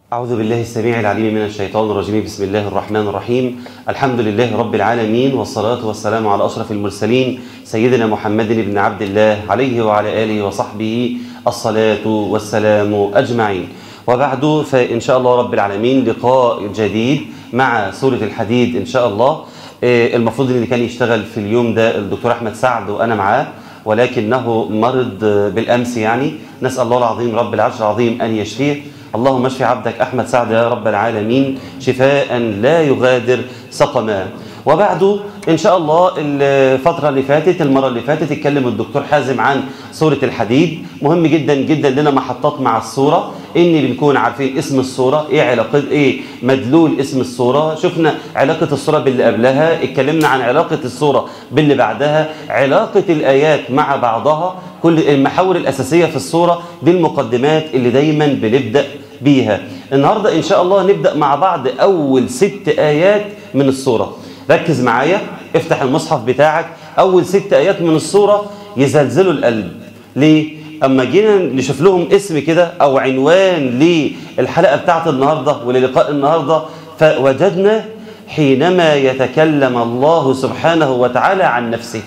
أعوذ بالله السميع العليم من الشيطان الرجيم بسم الله الرحمن الرحيم الحمد لله رب العالمين والصلاة والسلام على أشرف المرسلين سيدنا محمد بن عبد الله عليه وعلى آله وصحبه الصلاة والسلام أجمعين وبعد فإن شاء الله رب العالمين لقاء جديد مع سورة الحديد إن شاء الله آه، المفروض اللي كان يشتغل في اليوم ده الدكتور أحمد سعد وأنا معاه ولكنه مرض بالأمس يعني نسأل الله العظيم رب العرش العظيم أن يشفيه اللهم اشف عبدك أحمد سعد يا رب العالمين شفاء لا يغادر سقما وبعده إن شاء الله الفترة اللي فاتت المرة اللي فاتت اتكلم الدكتور حازم عن سورة الحديد مهم جدا جدا لنا محطات مع الصورة إن بنكون عارفين اسم الصورة إيه علاقة إيه مدلول اسم الصورة شفنا علاقة الصورة باللي قبلها اتكلمنا عن علاقة الصورة باللي بعدها علاقة الآيات مع بعضها كل المحاور الأساسية في الصورة دي المقدمات اللي دايما بنبدأ بيها النهاردة إن شاء الله نبدأ مع بعض أول ست آيات من الصورة ركز معايا افتح المصحف بتاعك أول ست آيات من الصورة يزلزلوا القلب ليه؟ أما جينا نشوف لهم اسم كده أو عنوان للحلقة بتاعت النهاردة وللقاء النهاردة فوجدنا حينما يتكلم الله سبحانه وتعالى عن نفسه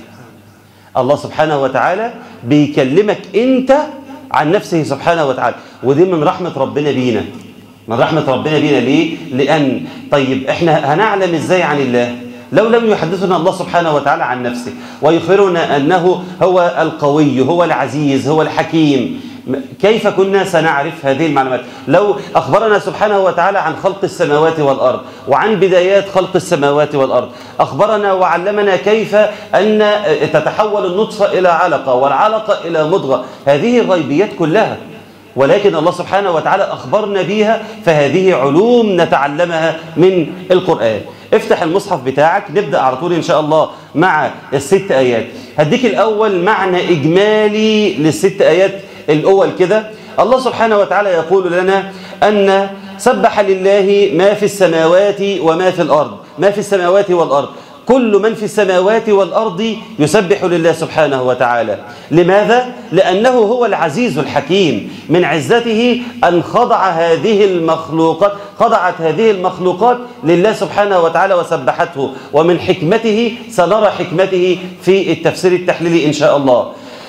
الله سبحانه وتعالى بيكلمك أنت عن نفسه سبحانه وتعالى ودي من رحمة ربنا بينا من رحمة ربنا بينا ليه؟ لأن طيب احنا هنعلم ازاي عن الله لو لم يحدثنا الله سبحانه وتعالى عن نفسه ويخبرنا أنه هو القوي هو العزيز هو الحكيم كيف كنا سنعرف هذه المعلومات لو أخبرنا سبحانه وتعالى عن خلق السماوات والأرض وعن بدايات خلق السماوات والأرض أخبرنا وعلمنا كيف أن تتحول النطفة إلى علقة والعلقة إلى مضغة هذه الغيبيات كلها ولكن الله سبحانه وتعالى أخبرنا بيها فهذه علوم نتعلمها من القرآن افتح المصحف بتاعك نبدأ على طول إن شاء الله مع الست آيات هديك الأول معنى إجمالي للست آيات الأول كده الله سبحانه وتعالى يقول لنا أن سبح لله ما في السماوات وما في الأرض ما في السماوات والأرض كل من في السماوات والأرض يسبح لله سبحانه وتعالى لماذا؟ لأنه هو العزيز الحكيم من عزته أن خضع هذه المخلوقات خضعت هذه المخلوقات لله سبحانه وتعالى وسبحته ومن حكمته سنرى حكمته في التفسير التحليلي إن شاء الله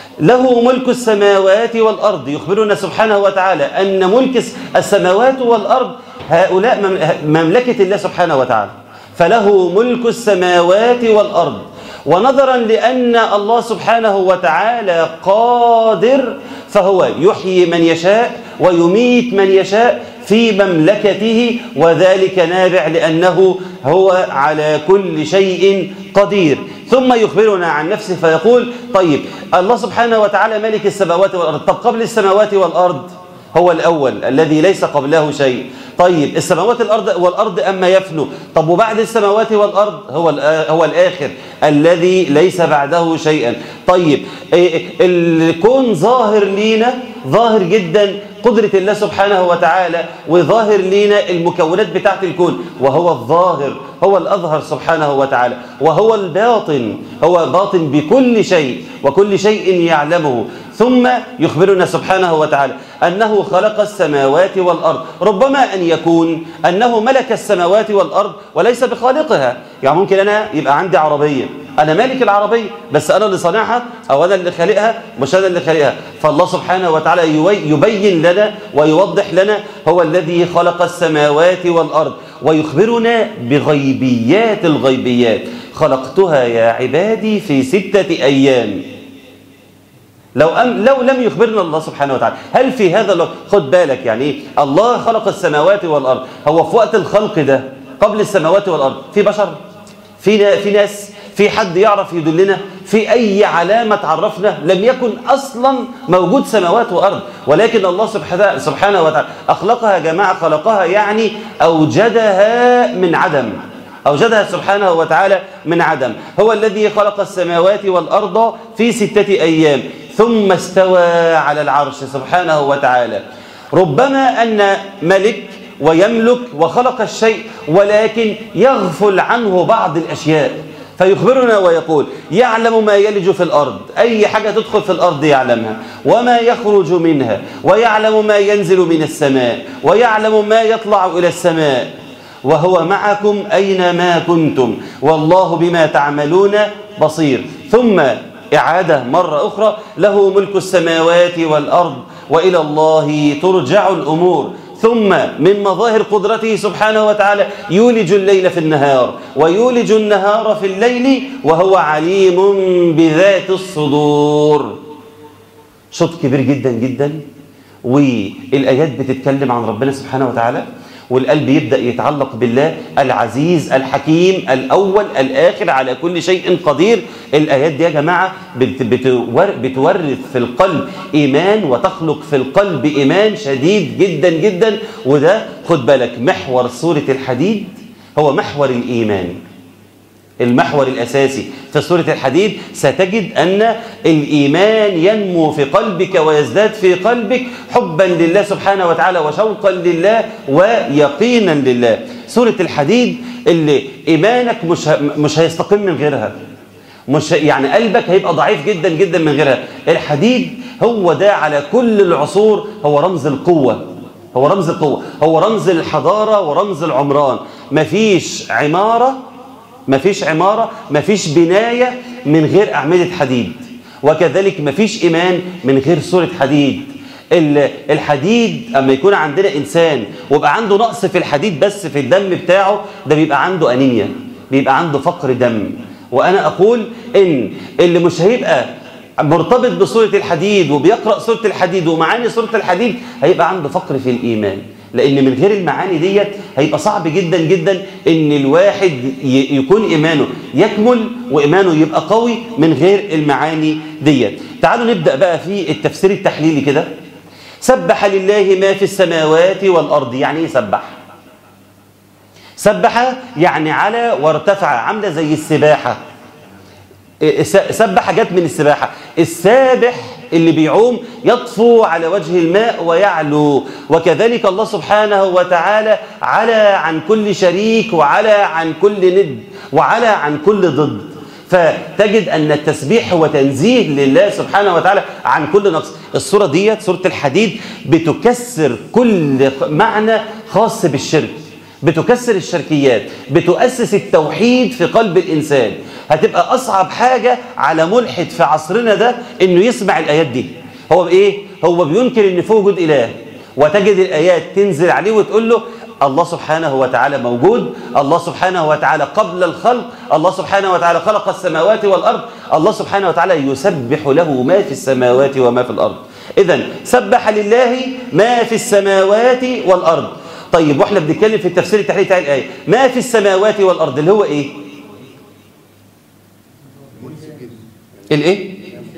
له ملك السماوات والأرض يخبرنا سبحانه وتعالى أن ملك السماوات والأرض هؤلاء مملكة الله سبحانه وتعالى فله ملك السماوات والأرض ونظرا لأن الله سبحانه وتعالى قادر فهو يحيي من يشاء ويميت من يشاء في مملكته وذلك نابع لأنه هو على كل شيء قدير ثم يخبرنا عن نفسه فيقول طيب الله سبحانه وتعالى ملك السماوات والأرض طب قبل السماوات والأرض هو الأول الذي ليس قبله شيء طيب السماوات الأرض والأرض أما يفنوا طب وبعد السماوات والأرض هو هو الآخر الذي ليس بعده شيئا طيب الكون ظاهر لينا ظاهر جدا قدرة الله سبحانه وتعالى وظاهر لينا المكونات بتاعت الكون وهو الظاهر هو الأظهر سبحانه وتعالى وهو الباطن هو باطن بكل شيء وكل شيء يعلمه ثم يخبرنا سبحانه وتعالى أنه خلق السماوات والأرض ربما أن يكون أنه ملك السماوات والأرض وليس بخالقها يعني ممكن أنا يبقى عندي عربية أنا مالك العربية بس أنا اللي صانعها أو أنا اللي خالقها مش أنا اللي خالقها فالله سبحانه وتعالى يبين لنا ويوضح لنا هو الذي خلق السماوات والأرض ويخبرنا بغيبيات الغيبيات خلقتها يا عبادي في ستة أيام لو أم لو لم يخبرنا الله سبحانه وتعالى هل في هذا الوقت خد بالك يعني ايه الله خلق السماوات والارض هو في وقت الخلق ده قبل السماوات والارض في بشر في في ناس في حد يعرف يدلنا في اي علامه تعرفنا لم يكن اصلا موجود سماوات وارض ولكن الله سبحانه سبحانه وتعالى اخلقها يا جماعه خلقها يعني اوجدها من عدم أوجدها سبحانه وتعالى من عدم هو الذي خلق السماوات والأرض في ستة أيام ثم استوى على العرش سبحانه وتعالى ربما أن ملك ويملك وخلق الشيء ولكن يغفل عنه بعض الأشياء فيخبرنا ويقول يعلم ما يلج في الأرض أي حاجة تدخل في الأرض يعلمها وما يخرج منها ويعلم ما ينزل من السماء ويعلم ما يطلع إلى السماء وهو معكم أينما كنتم والله بما تعملون بصير ثم إعادة مرة أخرى له ملك السماوات والأرض وإلى الله ترجع الأمور ثم من مظاهر قدرته سبحانه وتعالى يولج الليل في النهار ويولج النهار في الليل وهو عليم بذات الصدور شوط كبير جدا جدا والآيات بتتكلم عن ربنا سبحانه وتعالى والقلب يبدأ يتعلق بالله العزيز الحكيم الأول الآخر على كل شيء قدير الآيات دي يا جماعة بتورث في القلب إيمان وتخلق في القلب إيمان شديد جدا جدا وده خد بالك محور سورة الحديد هو محور الإيمان المحور الأساسي في سورة الحديد ستجد أن الإيمان ينمو في قلبك ويزداد في قلبك حبا لله سبحانه وتعالى وشوقا لله ويقينا لله سورة الحديد اللي إيمانك مش, مش هيستقيم من غيرها مش يعني قلبك هيبقى ضعيف جدا جدا من غيرها الحديد هو ده على كل العصور هو رمز القوة هو رمز القوة هو رمز الحضارة ورمز العمران مفيش عمارة مفيش عمارة مفيش بناية من غير أعمدة حديد وكذلك مفيش إيمان من غير صورة حديد الحديد أما يكون عندنا إنسان ويبقى عنده نقص في الحديد بس في الدم بتاعه ده بيبقى عنده أنيميا بيبقى عنده فقر دم وأنا أقول إن اللي مش هيبقى مرتبط بصورة الحديد وبيقرأ صورة الحديد ومعاني صورة الحديد هيبقى عنده فقر في الإيمان لأن من غير المعاني ديت هيبقى صعب جدا جدا إن الواحد يكون إيمانه يكمل وإيمانه يبقى قوي من غير المعاني ديت تعالوا نبدأ بقى في التفسير التحليلي كده سبح لله ما في السماوات والأرض يعني إيه سبح سبح يعني على وارتفع عاملة زي السباحة سبح جت من السباحة السابح اللي بيعوم يطفو على وجه الماء ويعلو وكذلك الله سبحانه وتعالى على عن كل شريك وعلى عن كل ند وعلى عن كل ضد فتجد أن التسبيح هو تنزيه لله سبحانه وتعالى عن كل نقص الصورة ديت سورة الحديد بتكسر كل معنى خاص بالشرك بتكسر الشركيات بتؤسس التوحيد في قلب الإنسان هتبقى أصعب حاجة على ملحد في عصرنا ده إنه يسمع الآيات دي هو بإيه؟ هو بينكر إن فيه وجود إله وتجد الآيات تنزل عليه وتقول له الله سبحانه وتعالى موجود الله سبحانه وتعالى قبل الخلق الله سبحانه وتعالى خلق السماوات والأرض الله سبحانه وتعالى يسبح له ما في السماوات وما في الأرض إذا سبح لله ما في السماوات والأرض طيب واحنا بنتكلم في التفسير التحليلي بتاع الآية ما في السماوات والأرض اللي هو إيه الايه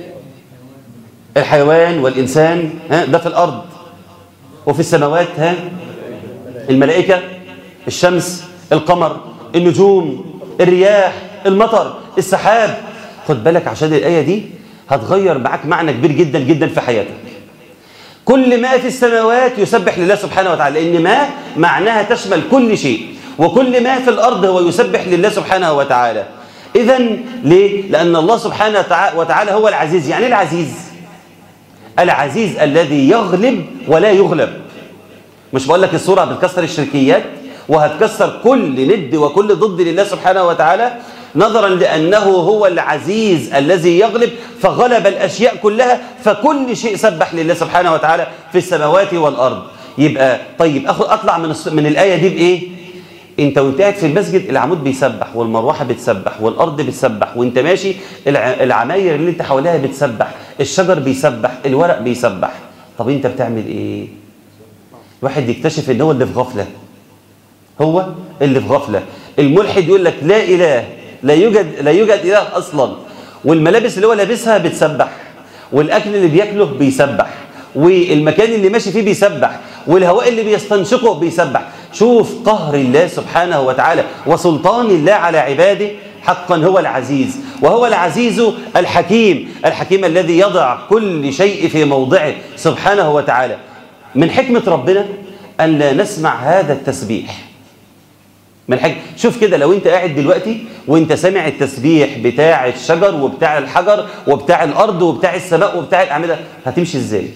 الحيوان والإنسان ها ده في الأرض وفي السماوات ها الملائكة الشمس القمر النجوم الرياح المطر السحاب خد بالك عشان الآية دي هتغير معاك معنى كبير جدا جدا في حياتك كل ما في السماوات يسبح لله سبحانه وتعالى لأن ما معناها تشمل كل شيء وكل ما في الأرض هو يسبح لله سبحانه وتعالى إذا ليه؟ لأن الله سبحانه وتعالى هو العزيز يعني العزيز العزيز الذي يغلب ولا يغلب مش بقول لك الصورة بتكسر الشركيات وهتكسر كل ند وكل ضد لله سبحانه وتعالى نظرا لأنه هو العزيز الذي يغلب فغلب الأشياء كلها فكل شيء سبح لله سبحانه وتعالى في السماوات والأرض يبقى طيب أخذ أطلع من, من الآية دي بإيه انت وانت قاعد في المسجد العمود بيسبح والمروحه بتسبح والارض بتسبح وانت ماشي العماير اللي انت حواليها بتسبح الشجر بيسبح الورق بيسبح طب انت بتعمل ايه الواحد يكتشف ان هو اللي في غفله هو اللي في غفله الملحد يقول لك لا اله لا يوجد لا يوجد اله اصلا والملابس اللي هو لابسها بتسبح والاكل اللي بياكله بيسبح والمكان اللي ماشي فيه بيسبح والهواء اللي بيستنشقه بيسبح شوف قهر الله سبحانه وتعالى وسلطان الله على عباده حقا هو العزيز وهو العزيز الحكيم الحكيم الذي يضع كل شيء في موضعه سبحانه وتعالى من حكمة ربنا أن لا نسمع هذا التسبيح من حاجة شوف كده لو انت قاعد دلوقتي وانت سامع التسبيح بتاع الشجر وبتاع الحجر وبتاع الارض وبتاع السماء وبتاع الاعمده هتمشي ازاي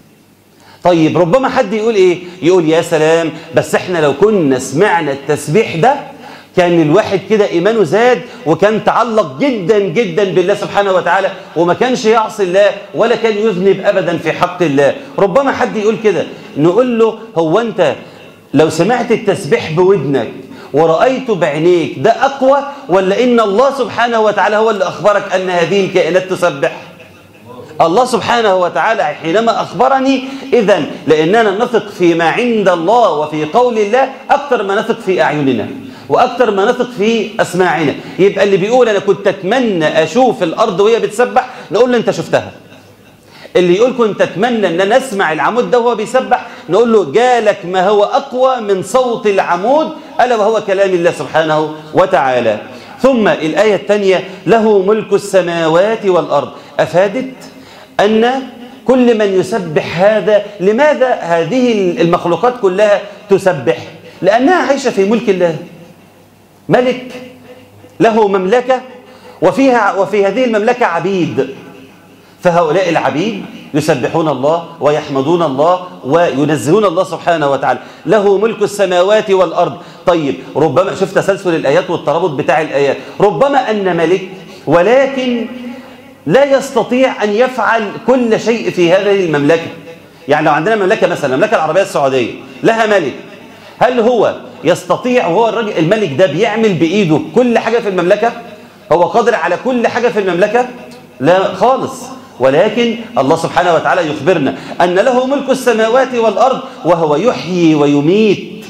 طيب ربما حد يقول ايه يقول يا سلام بس احنا لو كنا سمعنا التسبيح ده كان الواحد كده ايمانه زاد وكان تعلق جدا جدا بالله سبحانه وتعالى وما كانش يعصي الله ولا كان يذنب ابدا في حق الله ربما حد يقول كده نقول له هو انت لو سمعت التسبيح بودنك ورأيته بعينيك ده أقوى ولا إن الله سبحانه وتعالى هو اللي أخبرك أن هذه الكائنات تسبح الله سبحانه وتعالى حينما أخبرني إذا لأننا نثق فيما عند الله وفي قول الله أكثر ما نثق في أعيننا وأكثر ما نثق في أسماعنا يبقى اللي بيقول أنا كنت أتمنى أشوف الأرض وهي بتسبح نقول له أنت شفتها اللي يقول كنت أتمنى أن أنا أسمع العمود ده وهو بيسبح نقول له جالك ما هو أقوى من صوت العمود ألا وهو كلام الله سبحانه وتعالى ثم الآية الثانية له ملك السماوات والأرض أفادت أن كل من يسبح هذا لماذا هذه المخلوقات كلها تسبح لأنها عايشة في ملك الله ملك له مملكة وفيها وفي هذه المملكة عبيد فهؤلاء العبيد يسبحون الله ويحمدون الله وينزهون الله سبحانه وتعالى له ملك السماوات والأرض طيب ربما شوف تسلسل الآيات والترابط بتاع الآيات ربما أن ملك ولكن لا يستطيع أن يفعل كل شيء في هذه المملكة يعني لو عندنا مملكة مثلا المملكة العربية السعودية لها ملك هل هو يستطيع وهو الراجل الملك ده بيعمل بإيده كل حاجة في المملكة هو قادر على كل حاجة في المملكة لا خالص ولكن الله سبحانه وتعالى يخبرنا أن له ملك السماوات والأرض وهو يحيي ويميت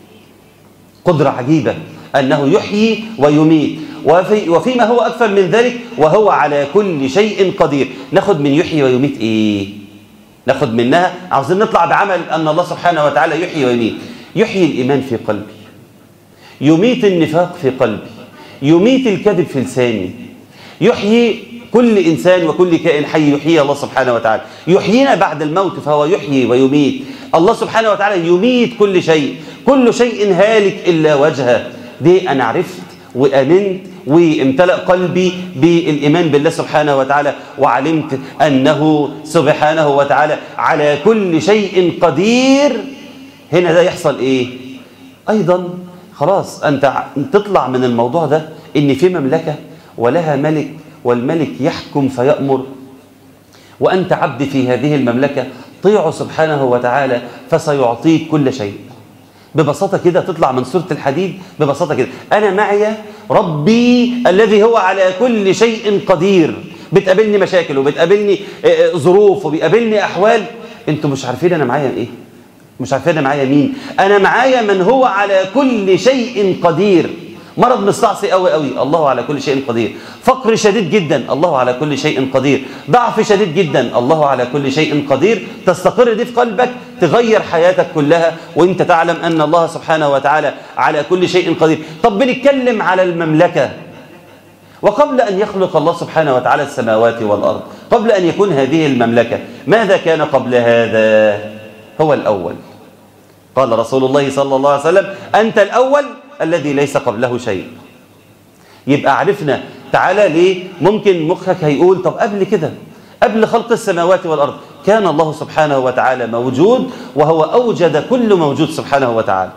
قدرة عجيبة أنه يحيي ويميت وفي وفيما هو أكثر من ذلك وهو على كل شيء قدير ناخد من يحيي ويميت إيه ناخد منها عاوزين نطلع بعمل أن الله سبحانه وتعالى يحيي ويميت يحيي الإيمان في قلبي يميت النفاق في قلبي يميت الكذب في لساني يحيي كل إنسان وكل كائن حي يحيي الله سبحانه وتعالى يحيينا بعد الموت فهو يحيي ويميت الله سبحانه وتعالى يميت كل شيء كل شيء هالك إلا وجهه دي أنا عرفت وأمنت وامتلأ قلبي بالإيمان بالله سبحانه وتعالى وعلمت أنه سبحانه وتعالى على كل شيء قدير هنا ده يحصل إيه أيضا خلاص أنت تطلع من الموضوع ده إن في مملكة ولها ملك والملك يحكم فيأمر وأنت عبد في هذه المملكة طيعه سبحانه وتعالى فسيعطيك كل شيء ببساطة كده تطلع من سورة الحديد ببساطة كده أنا معي ربي الذي هو على كل شيء قدير بتقابلني مشاكل وبتقابلني ظروف وبيقابلني أحوال أنتوا مش عارفين أنا معايا إيه مش عارفين أنا معايا مين أنا معايا من هو على كل شيء قدير مرض مستعصي قوي قوي الله على كل شيء قدير فقر شديد جدا الله على كل شيء قدير ضعف شديد جدا الله على كل شيء قدير تستقر دي في قلبك تغير حياتك كلها وانت تعلم أن الله سبحانه وتعالى على كل شيء قدير طب بنتكلم على المملكة وقبل أن يخلق الله سبحانه وتعالى السماوات والأرض قبل أن يكون هذه المملكة ماذا كان قبل هذا هو الأول قال رسول الله صلى الله عليه وسلم أنت الأول الذي ليس قبله شيء يبقى عرفنا تعالى ليه ممكن مخك هيقول طب قبل كده قبل خلق السماوات والأرض كان الله سبحانه وتعالى موجود وهو أوجد كل موجود سبحانه وتعالى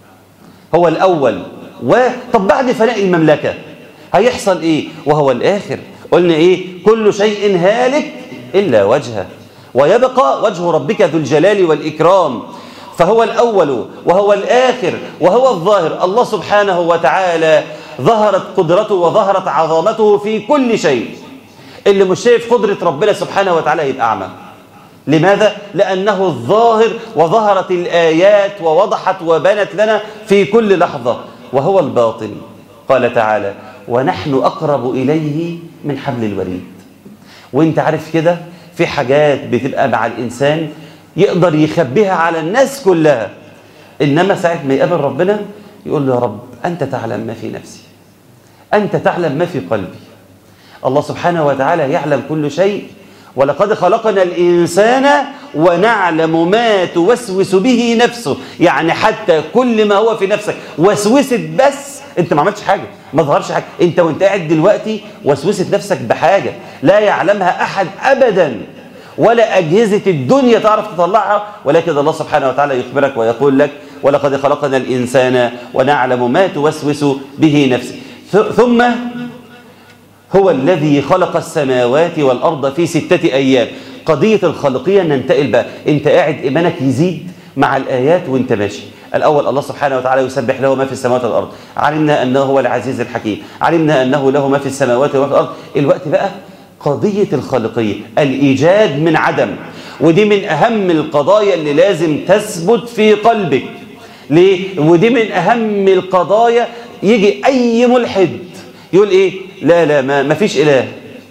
هو الأول وطب بعد فناء المملكة هيحصل إيه وهو الآخر قلنا إيه كل شيء هالك إلا وجهه ويبقى وجه ربك ذو الجلال والإكرام فهو الأول وهو الآخر وهو الظاهر الله سبحانه وتعالى ظهرت قدرته وظهرت عظمته في كل شيء اللي مش شايف قدرة ربنا سبحانه وتعالى يبقى أعمى لماذا؟ لأنه الظاهر وظهرت الآيات ووضحت وبنت لنا في كل لحظة وهو الباطن قال تعالى ونحن أقرب إليه من حبل الوريد وانت عارف كده في حاجات بتبقى مع الإنسان يقدر يخبيها على الناس كلها إنما ساعة ما يقابل ربنا يقول له يا رب أنت تعلم ما في نفسي أنت تعلم ما في قلبي الله سبحانه وتعالى يعلم كل شيء ولقد خلقنا الإنسان ونعلم ما توسوس به نفسه يعني حتى كل ما هو في نفسك وسوست بس انت ما عملتش حاجة ما ظهرش حاجة انت وانت قاعد دلوقتي وسوست نفسك بحاجة لا يعلمها أحد أبدا ولا أجهزة الدنيا تعرف تطلعها ولكن الله سبحانه وتعالى يخبرك ويقول لك ولقد خلقنا الإنسان ونعلم ما توسوس به نفسه ثم هو الذي خلق السماوات والأرض في ستة أيام قضية الخلقية ننتقل بقى انت قاعد إيمانك يزيد مع الآيات وانت ماشي الأول الله سبحانه وتعالى يسبح له ما في السماوات والأرض علمنا أنه هو العزيز الحكيم علمنا أنه له ما في السماوات والأرض الوقت بقى قضية الخالقية الإيجاد من عدم ودي من أهم القضايا اللي لازم تثبت في قلبك ليه؟ ودي من أهم القضايا يجي أي ملحد يقول إيه لا لا ما, ما فيش إله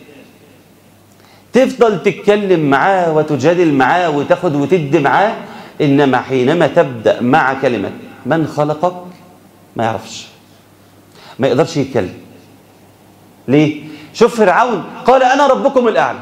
تفضل تتكلم معاه وتجادل معاه وتاخد وتدي معاه إنما حينما تبدأ مع كلمة من خلقك ما يعرفش ما يقدرش يتكلم ليه؟ شوف فرعون قال أنا ربكم الأعلى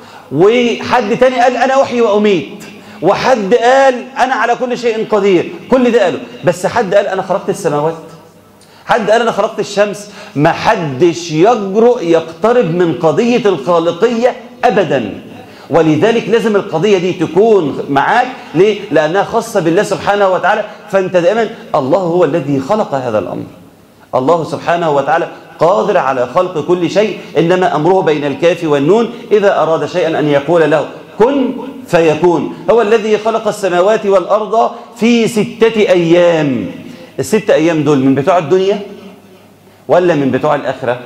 وحد تاني قال أنا أحيي وأميت وحد قال أنا على كل شيء قدير كل ده قاله بس حد قال أنا خلقت السماوات حد قال أنا خلقت الشمس ما حدش يجرؤ يقترب من قضية الخالقية أبدا ولذلك لازم القضية دي تكون معاك ليه؟ لأنها خاصة بالله سبحانه وتعالى فأنت دائما الله هو الذي خلق هذا الأمر الله سبحانه وتعالى قادر على خلق كل شيء إنما أمره بين الكاف والنون إذا أراد شيئا أن يقول له كن فيكون هو الذي خلق السماوات والأرض في ستة أيام الستة أيام دول من بتوع الدنيا ولا من بتوع الآخرة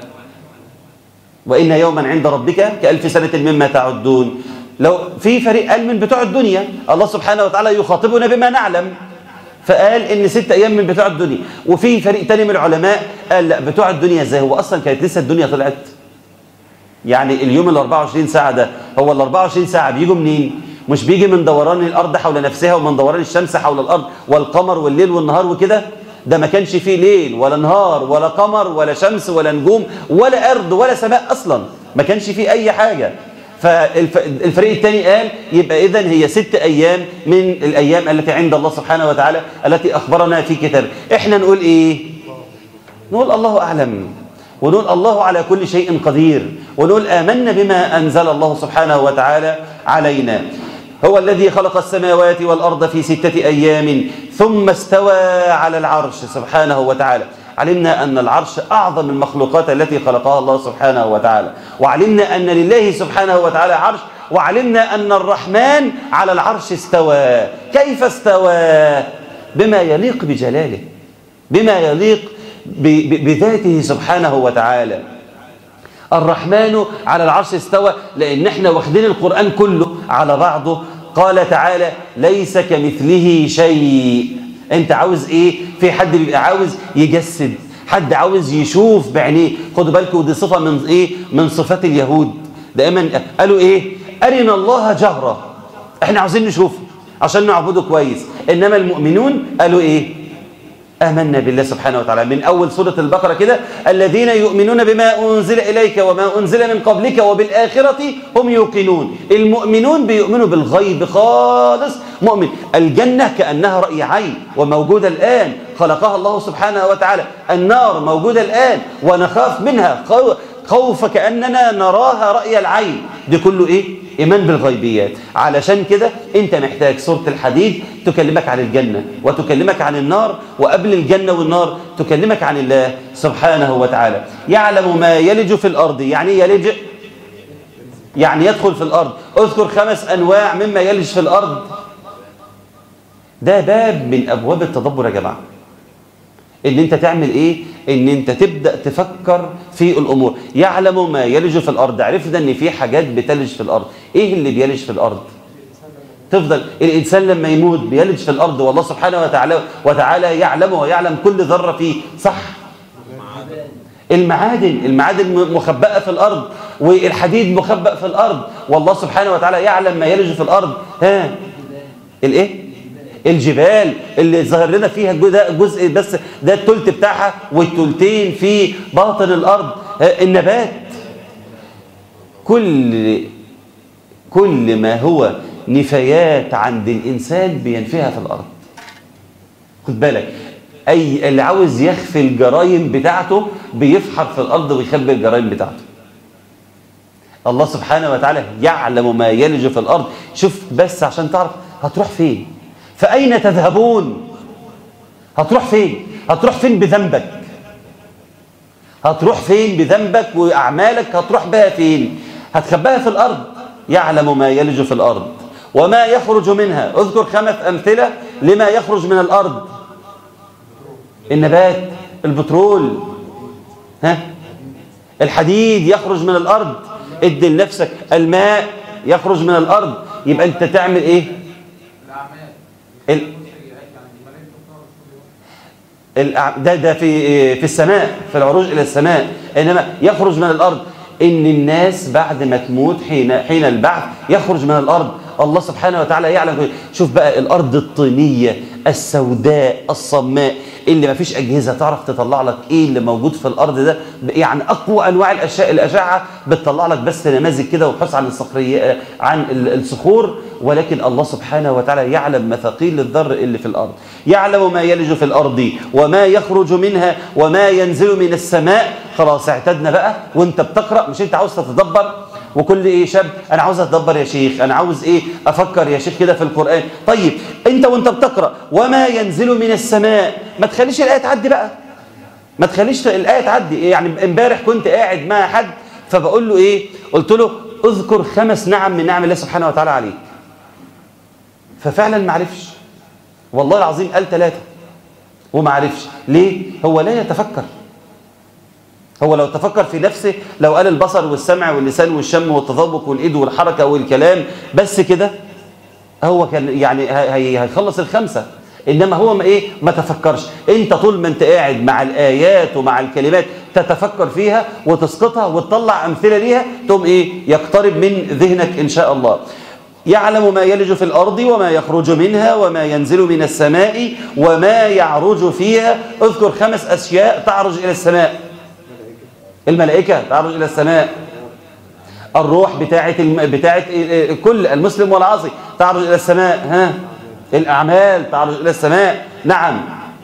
وإن يوما عند ربك كألف سنة مما تعدون لو في فريق قال من بتوع الدنيا الله سبحانه وتعالى يخاطبنا بما نعلم فقال ان ست ايام من بتوع الدنيا وفي فريق تاني من العلماء قال لا بتوع الدنيا ازاي هو اصلا كانت لسه الدنيا طلعت يعني اليوم ال 24 ساعه ده هو ال 24 ساعه بيجوا منين مش بيجي من دوران الارض حول نفسها ومن دوران الشمس حول الارض والقمر والليل والنهار وكده ده ما كانش فيه ليل ولا نهار ولا قمر ولا شمس ولا نجوم ولا ارض ولا سماء اصلا ما كانش فيه اي حاجه فالفريق الثاني قال يبقى إذن هي ست أيام من الأيام التي عند الله سبحانه وتعالى التي أخبرنا في كتابه إحنا نقول إيه نقول الله أعلم ونقول الله على كل شيء قدير ونقول آمنا بما أنزل الله سبحانه وتعالى علينا هو الذي خلق السماوات والأرض في ستة أيام ثم استوى على العرش سبحانه وتعالى علمنا أن العرش أعظم المخلوقات التي خلقها الله سبحانه وتعالى وعلمنا أن لله سبحانه وتعالى عرش وعلمنا أن الرحمن على العرش استوى كيف استوى بما يليق بجلاله بما يليق بذاته سبحانه وتعالى الرحمن على العرش استوى لأن احنا واخدين القرآن كله على بعضه قال تعالى ليس كمثله شيء انت عاوز ايه في حد بيبقى عاوز يجسد حد عاوز يشوف بعينيه خدوا بالكم دي صفه من ايه من صفات اليهود دائما قالوا ايه ارنا الله جهره احنا عاوزين نشوفه عشان نعبده كويس انما المؤمنون قالوا ايه آمنا بالله سبحانه وتعالى من أول سورة البقرة كده الذين يؤمنون بما أنزل إليك وما أنزل من قبلك وبالآخرة هم يوقنون المؤمنون بيؤمنوا بالغيب خالص مؤمن الجنة كأنها رأي عين وموجودة الآن خلقها الله سبحانه وتعالى النار موجودة الآن ونخاف منها خوف كأننا نراها رأي العين دي كله إيه؟ إيمان بالغيبيات علشان كده أنت محتاج سورة الحديد تكلمك عن الجنة وتكلمك عن النار وقبل الجنة والنار تكلمك عن الله سبحانه وتعالى يعلم ما يلج في الأرض يعني يلج يعني يدخل في الأرض اذكر خمس أنواع مما يلج في الأرض ده باب من أبواب التدبر يا جماعة ان انت تعمل ايه ان انت تبدا تفكر في الامور يعلم ما يلج في الارض عرفنا ان في حاجات بتلج في الارض ايه اللي بيلج في الارض تفضل الانسان لما يموت بيلج في الارض والله سبحانه وتعالى وتعالى يعلم ويعلم كل ذره فيه صح المعادن المعادن مخبأة في الأرض والحديد مخبأ في الأرض والله سبحانه وتعالى يعلم ما يلج في الأرض ها الإيه الجبال اللي ظهر لنا فيها جزء بس ده التلت بتاعها والتلتين في باطن الأرض النبات كل كل ما هو نفايات عند الإنسان بينفيها في الأرض خد بالك أي اللي عاوز يخفي الجرائم بتاعته بيفحر في الأرض ويخبي الجرائم بتاعته الله سبحانه وتعالى يعلم ما يلج في الأرض شوف بس عشان تعرف هتروح فين فأين تذهبون هتروح فين هتروح فين بذنبك هتروح فين بذنبك وأعمالك هتروح بها فين هتخباها في الأرض يعلم ما يلج في الأرض وما يخرج منها اذكر خمس أمثلة لما يخرج من الأرض النبات البترول ها الحديد يخرج من الأرض ادي لنفسك الماء يخرج من الأرض يبقى أنت تعمل إيه ال... الأع- ده ده في في السماء في العروج إلى السماء إنما يخرج من الأرض إن الناس بعد ما تموت حين حين البعث يخرج من الأرض الله سبحانه وتعالى يعلم كل- شوف بقى الأرض الطينية السوداء الصماء اللي ما فيش أجهزة تعرف تطلع لك إيه اللي موجود في الأرض ده يعني أقوى أنواع الأشياء الأشعة بتطلع لك بس نماذج كده وبحث عن الصخرية عن ال- الصخور ولكن الله سبحانه وتعالى يعلم مثاقيل الذر اللي في الأرض يعلم ما يلج في الأرض وما يخرج منها وما ينزل من السماء خلاص اعتدنا بقى وانت بتقرأ مش انت عاوز تتدبر وكل ايه شاب انا عاوز اتدبر يا شيخ انا عاوز ايه افكر يا شيخ كده في القرآن طيب انت وانت بتقرأ وما ينزل من السماء ما تخليش الآية تعدي بقى ما تخليش الآية تعدي يعني امبارح كنت قاعد مع حد فبقول له ايه قلت له اذكر خمس نعم من نعم الله سبحانه وتعالى عليك ففعلا ما عرفش والله العظيم قال ثلاثة وما عرفش ليه هو لا يتفكر هو لو تفكر في نفسه لو قال البصر والسمع واللسان والشم والتذوق والايد والحركة والكلام بس كده هو كان يعني هي- هيخلص الخمسة انما هو ما ايه ما تفكرش انت طول ما انت قاعد مع الايات ومع الكلمات تتفكر فيها وتسقطها وتطلع امثله ليها تقوم ايه يقترب من ذهنك ان شاء الله يعلم ما يلج في الارض وما يخرج منها وما ينزل من السماء وما يعرج فيها اذكر خمس اشياء تعرج الى السماء الملائكه تعرج الى السماء الروح بتاعه الم... بتاعه كل المسلم والعاصي تعرج الى السماء ها الاعمال تعرج الى السماء نعم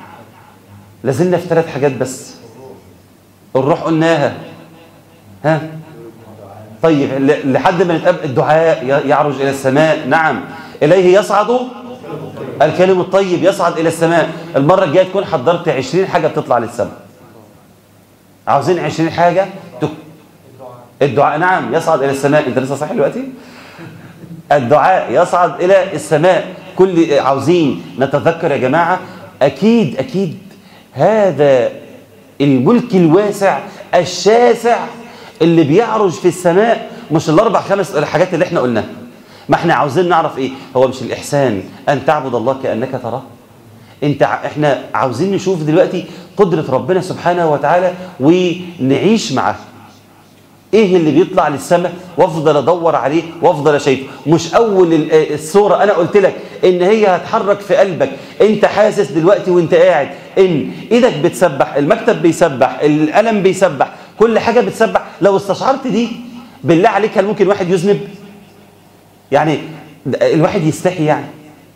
لازلنا في ثلاث حاجات بس الروح قلناها ها طيب ل- لحد ما نتقابل الدعاء ي- يعرج الى السماء نعم اليه يصعد الكلم الطيب يصعد الى السماء المره الجايه تكون حضرت 20 حاجه بتطلع للسماء عاوزين 20 حاجه تك... الدعاء نعم يصعد إلى السماء أنت لسه صحيح دلوقتي الدعاء يصعد إلى السماء كل عاوزين نتذكر يا جماعة أكيد أكيد هذا الملك الواسع الشاسع اللي بيعرج في السماء مش الأربع خمس الحاجات اللي احنا قلناها ما احنا عاوزين نعرف ايه هو مش الإحسان أن تعبد الله كأنك تراه انت ع- احنا عاوزين نشوف دلوقتي قدرة ربنا سبحانه وتعالى ونعيش معاه ايه اللي بيطلع للسماء وافضل ادور عليه وافضل اشايفه مش اول ال- الصوره انا قلت لك ان هي هتحرك في قلبك انت حاسس دلوقتي وانت قاعد ان ايدك بتسبح المكتب بيسبح القلم بيسبح كل حاجه بتسبح لو استشعرت دي بالله عليك هل ممكن واحد يذنب يعني ده الواحد يستحي يعني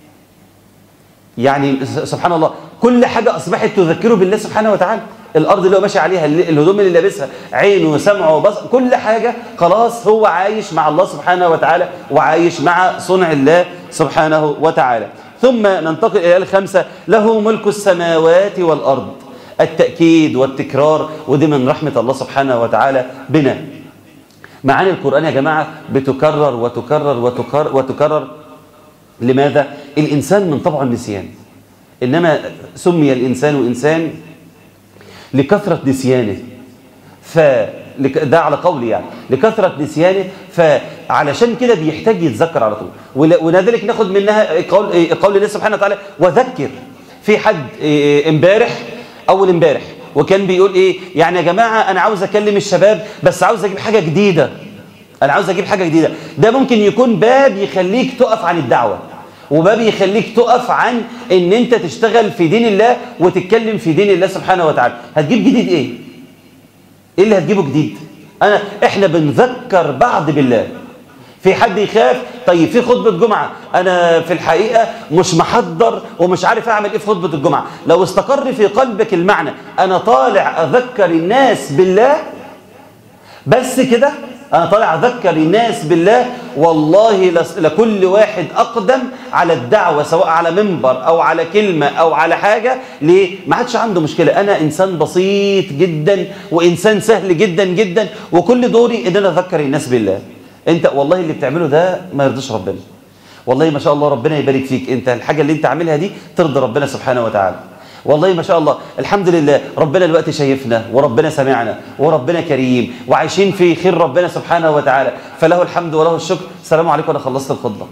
يعني س- سبحان الله كل حاجة أصبحت تذكره بالله سبحانه وتعالى الأرض اللي هو ماشي عليها ال- الهدوم اللي لابسها عينه وسمعه وبصر كل حاجة خلاص هو عايش مع الله سبحانه وتعالى وعايش مع صنع الله سبحانه وتعالى ثم ننتقل إلى الخمسة له ملك السماوات والأرض التأكيد والتكرار ودي من رحمة الله سبحانه وتعالى بنا معاني القرآن يا جماعة بتكرر وتكرر وتكرر, وتكرر لماذا؟ الإنسان من طبعه النسيان إنما سمي الإنسان إنسان لكثرة نسيانه ف لك- ده على قولي يعني لكثرة نسيانه فعلشان كده بيحتاج يتذكر على طول ول- ولذلك ناخد منها قول إيه، قول الله سبحانه وتعالى وذكر في حد إيه، امبارح اول امبارح وكان بيقول ايه يعني يا جماعه انا عاوز اكلم الشباب بس عاوز اجيب حاجه جديده انا عاوز اجيب حاجه جديده ده ممكن يكون باب يخليك تقف عن الدعوه وباب يخليك تقف عن ان انت تشتغل في دين الله وتتكلم في دين الله سبحانه وتعالى هتجيب جديد ايه ايه اللي هتجيبه جديد انا احنا بنذكر بعض بالله في حد يخاف طيب في خطبة جمعة أنا في الحقيقة مش محضر ومش عارف أعمل إيه في خطبة الجمعة لو استقر في قلبك المعنى أنا طالع أذكر الناس بالله بس كده أنا طالع أذكر الناس بالله والله لس- لكل واحد أقدم على الدعوة سواء على منبر أو على كلمة أو على حاجة ليه؟ ما عادش عنده مشكلة أنا إنسان بسيط جدا وإنسان سهل جدا جدا وكل دوري إن أنا أذكر الناس بالله أنت والله اللي بتعمله ده ما يرضيش ربنا والله ما شاء الله ربنا يبارك فيك أنت الحاجة اللي أنت عاملها دي ترضي ربنا سبحانه وتعالى والله ما شاء الله الحمد لله ربنا دلوقتي شايفنا وربنا سمعنا وربنا كريم وعايشين في خير ربنا سبحانه وتعالى فله الحمد وله الشكر السلام عليكم انا خلصت الخطبه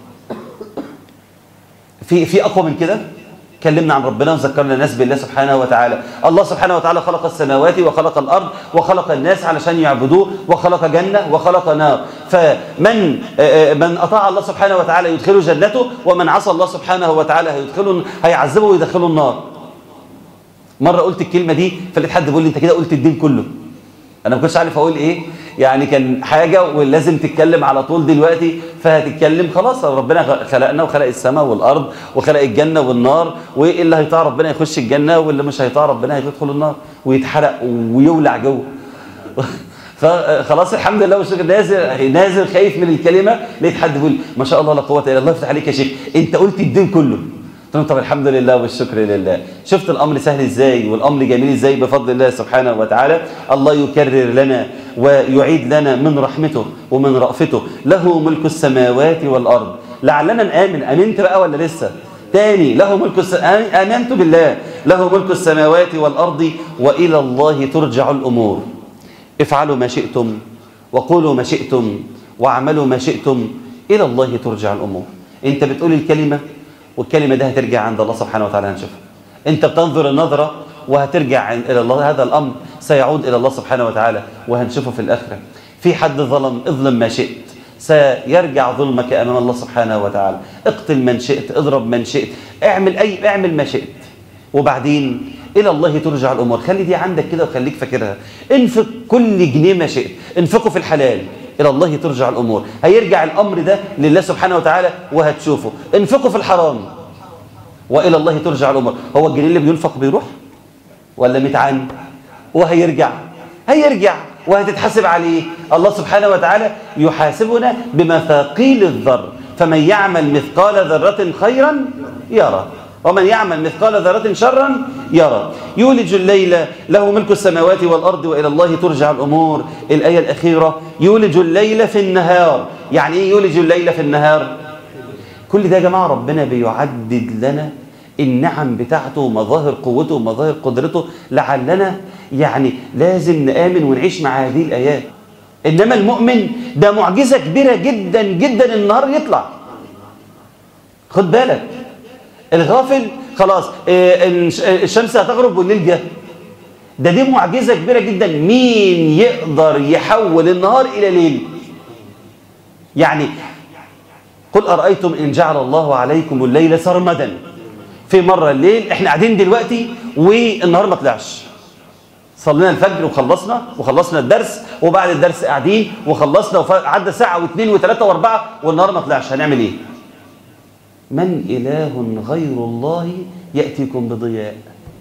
في في اقوى من كده كلمنا عن ربنا وذكرنا الناس بالله سبحانه وتعالى الله سبحانه وتعالى خلق السماوات وخلق الأرض وخلق الناس علشان يعبدوه وخلق جنة وخلق نار فمن آه، آه، من أطاع الله سبحانه وتعالى يدخله جنته ومن عصى الله سبحانه وتعالى هيدخله هيعذبه ويدخله النار مرة قلت الكلمة دي فلقيت حد بيقول لي انت كده قلت الدين كله انا ما كنتش عارف اقول ايه يعني كان حاجة ولازم تتكلم على طول دلوقتي فهتتكلم خلاص ربنا خلقنا وخلق السماء والارض وخلق الجنة والنار وايه اللي هيطاع ربنا يخش الجنة واللي مش هيطاع ربنا هيدخل النار ويتحرق ويولع جوه فخلاص الحمد لله والشكر نازل نازل خايف من الكلمه لقيت حد بيقول ما شاء الله لا قوه الا الله يفتح عليك يا شيخ انت قلت الدين كله قلت له طب الحمد لله والشكر لله شفت الامر سهل ازاي والامر جميل ازاي بفضل الله سبحانه وتعالى الله يكرر لنا ويعيد لنا من رحمته ومن رأفته له ملك السماوات والارض لعلنا نامن امنت بقى ولا لسه تاني له ملك الس... امنت بالله له ملك السماوات والارض والى الله ترجع الامور افعلوا ما شئتم وقولوا ما شئتم واعملوا ما شئتم إلى الله ترجع الأمور أنت بتقول الكلمة والكلمة ده هترجع عند الله سبحانه وتعالى هنشوفها أنت بتنظر النظرة وهترجع عن- إلى الله هذا الأمر سيعود إلى الله سبحانه وتعالى وهنشوفه في الآخرة في حد ظلم اظلم ما شئت سيرجع ظلمك أمام الله سبحانه وتعالى اقتل من شئت اضرب من شئت اعمل أي اعمل ما شئت وبعدين إلى الله ترجع الأمور خلي دي عندك كده وخليك فاكرها انفق كل جنيه ما شئت انفقه في الحلال إلى الله ترجع الأمور هيرجع الأمر ده لله سبحانه وتعالى وهتشوفه انفقه في الحرام وإلى الله ترجع الأمور هو الجنيه اللي بينفق بيروح ولا متعان وهيرجع هيرجع وهتتحاسب عليه الله سبحانه وتعالى يحاسبنا بمثاقيل الذر فمن يعمل مثقال ذرة خيرا يرى ومن يعمل مثقال ذرة شرا يرى يولج الليل له ملك السماوات والأرض وإلى الله ترجع الأمور الآية الأخيرة يولج الليل في النهار يعني إيه يولج الليل في النهار كل ده يا جماعة ربنا بيعدد لنا النعم بتاعته ومظاهر قوته ومظاهر قدرته لعلنا يعني لازم نآمن ونعيش مع هذه الآيات إنما المؤمن ده معجزة كبيرة جدا جدا النهار يطلع خد بالك الغافل خلاص آه، الش- آه، الشمس هتغرب والليل جه ده دي معجزة كبيرة جدا مين يقدر يحول النهار إلى ليل يعني قل أرأيتم إن جعل الله عليكم الليل سرمدا في مرة الليل احنا قاعدين دلوقتي والنهار ما طلعش صلينا الفجر وخلصنا وخلصنا الدرس وبعد الدرس قاعدين وخلصنا وعدى ساعة واثنين وثلاثة واربعة والنهار ما طلعش هنعمل ايه من إله غير الله يأتيكم بضياء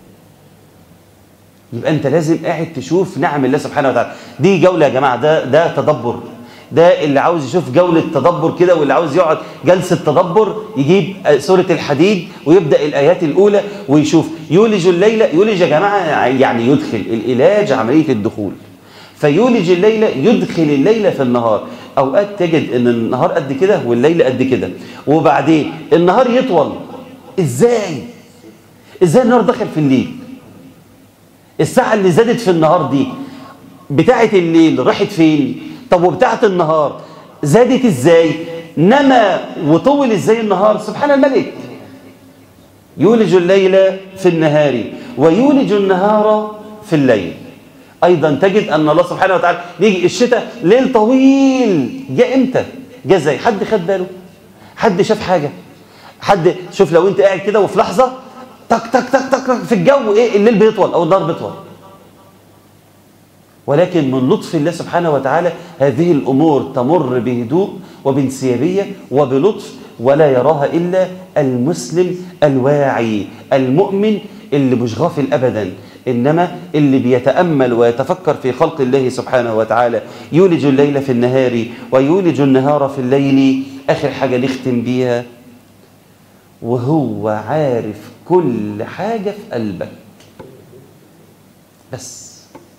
يبقى انت لازم قاعد تشوف نعم الله سبحانه وتعالى دي جولة يا جماعة ده ده تدبر ده اللي عاوز يشوف جولة تدبر كده واللي عاوز يقعد جلسة تدبر يجيب سورة الحديد ويبدأ الآيات الأولى ويشوف يولج الليل يولج يا جماعة يعني يدخل الإلاج عملية الدخول فيولج الليل يدخل الليل في النهار أوقات تجد أن النهار قد كده والليل قد كده وبعدين النهار يطول إزاي؟ إزاي النهار دخل في الليل؟ الساعة اللي زادت في النهار دي بتاعة الليل راحت فين طب وبتاعة النهار زادت ازاي نما وطول ازاي النهار سبحان الملك يولج الليل في النهار ويولج النهار في الليل ايضا تجد ان الله سبحانه وتعالى يجي الشتاء ليل طويل جاء امتى جاء ازاي حد خد باله حد شاف حاجه حد شوف لو انت قاعد كده وفي لحظه تك تك تك تك تك في الجو ايه الليل بيطول او النهار بيطول ولكن من لطف الله سبحانه وتعالى هذه الامور تمر بهدوء وبانسيابية وبلطف ولا يراها إلا المسلم الواعي المؤمن اللي مش غافل أبدا إنما اللي بيتأمل ويتفكر في خلق الله سبحانه وتعالى يولج الليل في النهار ويولج النهار في الليل آخر حاجة نختم بيها وهو عارف كل حاجة في قلبك بس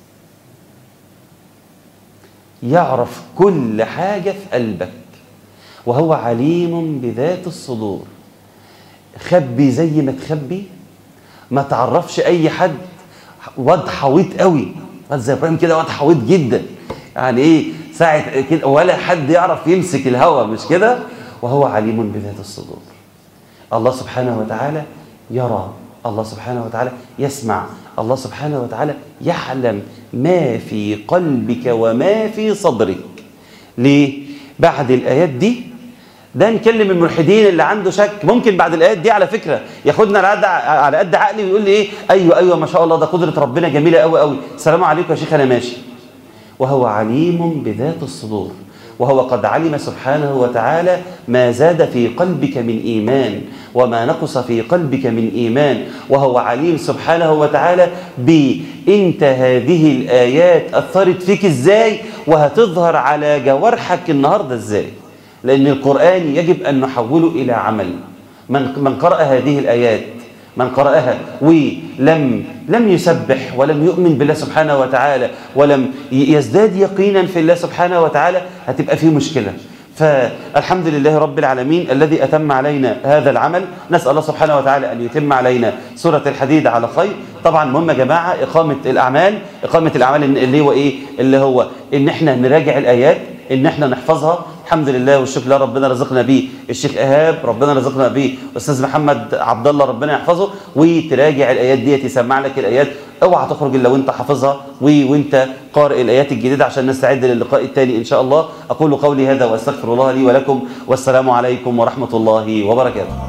يعرف كل حاجة في قلبك وهو عليم بذات الصدور خبي زي ما تخبي ما تعرفش اي حد واد حويط قوي واد زي ابراهيم كده واد حويط جدا يعني ايه ساعه كده ولا حد يعرف يمسك الهوى مش كده وهو عليم بذات الصدور الله سبحانه وتعالى يرى الله سبحانه وتعالى يسمع الله سبحانه وتعالى يعلم ما في قلبك وما في صدرك ليه بعد الايات دي ده نكلم الملحدين اللي عنده شك ممكن بعد الايات دي على فكره ياخدنا على قد على قد عقلي ويقول لي ايه ايوه ايوه ما شاء الله ده قدره ربنا جميله قوي قوي السلام عليكم يا شيخ انا ماشي وهو عليم بذات الصدور وهو قد علم سبحانه وتعالى ما زاد في قلبك من ايمان وما نقص في قلبك من ايمان وهو عليم سبحانه وتعالى بانت هذه الايات اثرت فيك ازاي وهتظهر على جوارحك النهارده ازاي لأن القرآن يجب أن نحوله إلى عمل من من قرأ هذه الآيات من قرأها ولم لم يسبح ولم يؤمن بالله سبحانه وتعالى ولم يزداد يقينا في الله سبحانه وتعالى هتبقى فيه مشكلة فالحمد لله رب العالمين الذي أتم علينا هذا العمل نسأل الله سبحانه وتعالى أن يتم علينا سورة الحديد على خير طبعا مهم يا جماعة إقامة الأعمال إقامة الأعمال اللي هو إيه اللي هو إن إحنا نراجع الآيات إن إحنا نحفظها الحمد لله والشكر لله ربنا رزقنا بيه الشيخ ايهاب ربنا رزقنا بيه استاذ محمد عبد الله ربنا يحفظه وتراجع الايات ديت يسمع لك الايات اوعى تخرج الا وانت حافظها وانت قارئ الايات الجديده عشان نستعد للقاء التالي ان شاء الله اقول قولي هذا واستغفر الله لي ولكم والسلام عليكم ورحمه الله وبركاته